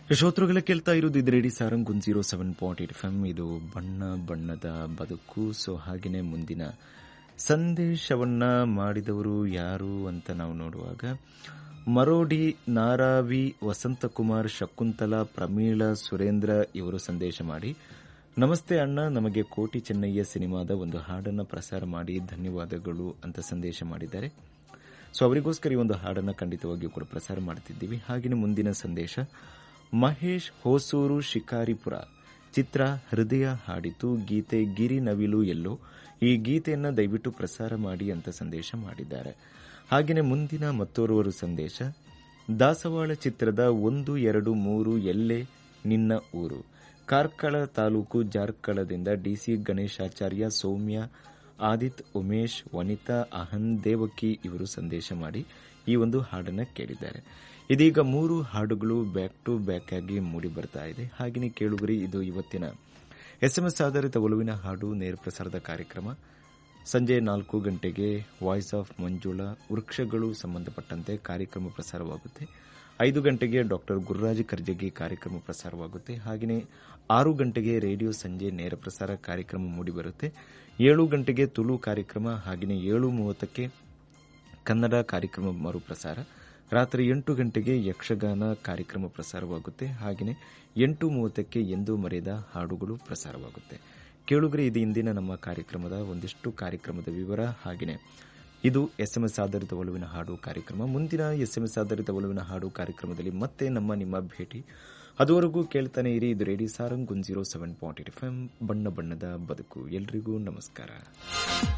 ಶ್ರೋತೃಗಳ ಕೇಳ್ತಾ ಇರೋದು ಇದು radio Sarang one zero seven point eight F M ಇದು ಬಣ್ಣ ಬಣ್ಣದ ಬದುಕು ಸೊ ಹಾಗೆಯೇ ಮುಂದಿನ ಸಂದೇಶವನ್ನ ಮಾಡಿದವರು ಯಾರು ಅಂತ ನಾವು ನೋಡುವಾಗ ಮರೋಡಿ ನಾರಾವಿ ವಸಂತಕುಮಾರ್ ಶಕುಂತಲಾ ಪ್ರಮೀಳ ಸುರೇಂದ್ರ ಇವರು ಸಂದೇಶ ಮಾಡಿ ನಮಸ್ತೆ ಅಣ್ಣ ನಮಗೆ ಕೋಟಿ ಚೆನ್ನಯ್ಯ ಸಿನಿಮಾದ ಒಂದು ಹಾಡನ್ನು ಪ್ರಸಾರ ಮಾಡಿ ಧನ್ಯವಾದಗಳು ಅಂತ ಸಂದೇಶ ಮಾಡಿದ್ದಾರೆ ಸೊ ಅವರಿಗೋಸ್ಕರ ಈ ಒಂದು ಹಾಡನ್ನು ಖಂಡಿತವಾಗಿಯೂ ಕೂಡ ಪ್ರಸಾರ ಮಾಡುತ್ತಿದ್ದೀವಿ ಹಾಗೆಯೇ ಮುಂದಿನ ಸಂದೇಶ ಮಹೇಶ್ ಹೊಸೂರು ಶಿಕಾರಿಪುರ ಚಿತ್ರ ಹೃದಯ ಹಾಡಿತು ಗೀತೆ ಗಿರಿ ನವಿಲು ಎಲ್ಲೋ ಈ ಗೀತೆಯನ್ನು ದಯವಿಟ್ಟು ಪ್ರಸಾರ ಮಾಡಿ ಅಂತ ಸಂದೇಶ ಮಾಡಿದ್ದಾರೆ ಹಾಗೆಯೇ ಮುಂದಿನ ಮತ್ತೋರ್ವರು ಸಂದೇಶ ದಾಸವಾಳ ಚಿತ್ರದ ಒಂದು ಎರಡು ಮೂರು ಎಲ್ಲೆ ನಿನ್ನ ಊರು ಕಾರ್ಕಳ ತಾಲೂಕು ಜಾರ್ಕಳದಿಂದ ಡಿಸಿ ಗಣೇಶಾಚಾರ್ಯ ಸೌಮ್ಯ ಆದಿತ್ ಉಮೇಶ್ ವನಿತಾ ಅಹನ್ ದೇವಕಿ ಇವರು ಸಂದೇಶ ಮಾಡಿ ಈ ಒಂದು ಹಾಡನ್ನು ಕೇಳಿದ್ದಾರೆ ಇದೀಗ ಮೂರು ಹಾಡುಗಳು ಬ್ಯಾಕ್ ಟು ಬ್ಯಾಕ್ ಆಗಿ ಮೂಡಿ ಬರ್ತಾ ಇದೆ ಹಾಗೆಯೇ ಕೇಳುಗರಿ ಇದು ಇವತ್ತಿನ ಎಸ್ಎಂಎಸ್ ಆಧಾರಿತ ಒಲುವಿನ ಹಾಡು ನೇರ ಪ್ರಸಾರದ ಕಾರ್ಯಕ್ರಮ ಸಂಜೆ ನಾಲ್ಕು ಗಂಟೆಗೆ ವಾಯ್ಸ್ ಆಫ್ ಮಂಜುಳಾ ವೃಕ್ಷಗಳು ಸಂಬಂಧಪಟ್ಟಂತೆ ಕಾರ್ಯಕ್ರಮ ಪ್ರಸಾರವಾಗುತ್ತೆ ಐದು ಗಂಟೆಗೆ ಡಾಕ್ಟರ್ ಗುರುರಾಜ್ ಕರ್ಜಗಿ ಕಾರ್ಯಕ್ರಮ ಪ್ರಸಾರವಾಗುತ್ತೆ ಹಾಗೆಯೇ ಆರು ಗಂಟೆಗೆ ರೇಡಿಯೋ ಸಂಜೆ ನೇರ ಪ್ರಸಾರ ಕಾರ್ಯಕ್ರಮ ಮೂಡಿಬರುತ್ತೆ ಏಳು ಗಂಟೆಗೆ ತುಳು ಕಾರ್ಯಕ್ರಮ ಹಾಗೆಯೇ ಏಳು ಮೂವತ್ತಕ್ಕೆ ಕನ್ನಡ ಕಾರ್ಯಕ್ರಮ ಮರುಪ್ರಸಾರ ರಾತ್ರಿ ಎಂಟು ಗಂಟೆಗೆ ಯಕ್ಷಗಾನ ಕಾರ್ಯಕ್ರಮ ಪ್ರಸಾರವಾಗುತ್ತೆ ಹಾಗೆಯೇ ಎಂಟು ಮೂವತ್ತಕ್ಕೆ ಎಂದೂ ಮರೆಯದ ಹಾಡುಗಳು ಪ್ರಸಾರವಾಗುತ್ತೆ ಕೇಳುಗರೆ ಇದು ಇಂದಿನ ನಮ್ಮ ಕಾರ್ಯಕ್ರಮದ ಒಂದಿಷ್ಟು ಕಾರ್ಯಕ್ರಮದ ವಿವರ ಹಾಗೆಯೇ ಇದು ಎಸ್ಎಂಎಸ್ ಆಧಾರಿತ ಒಲವಿನ ಹಾಡು ಕಾರ್ಯಕ್ರಮ ಮುಂದಿನ ಎಸ್ಎಂಎಸ್ ಆಧಾರಿತ ಒಲವಿನ ಹಾಡು ಕಾರ್ಯಕ್ರಮದಲ್ಲಿ ಮತ್ತೆ ನಮ್ಮ ನಿಮ್ಮ ಭೇಟಿ ಅದುವರೆಗೂ ಕೇಳ್ತಾನೆ ಇರಿ ಇದು radio Sarang one zero seven point eight F M ಬಣ್ಣ ಬಣ್ಣದ ಬದುಕು ಎಲ್ರಿಗೂ ನಮಸ್ಕಾರ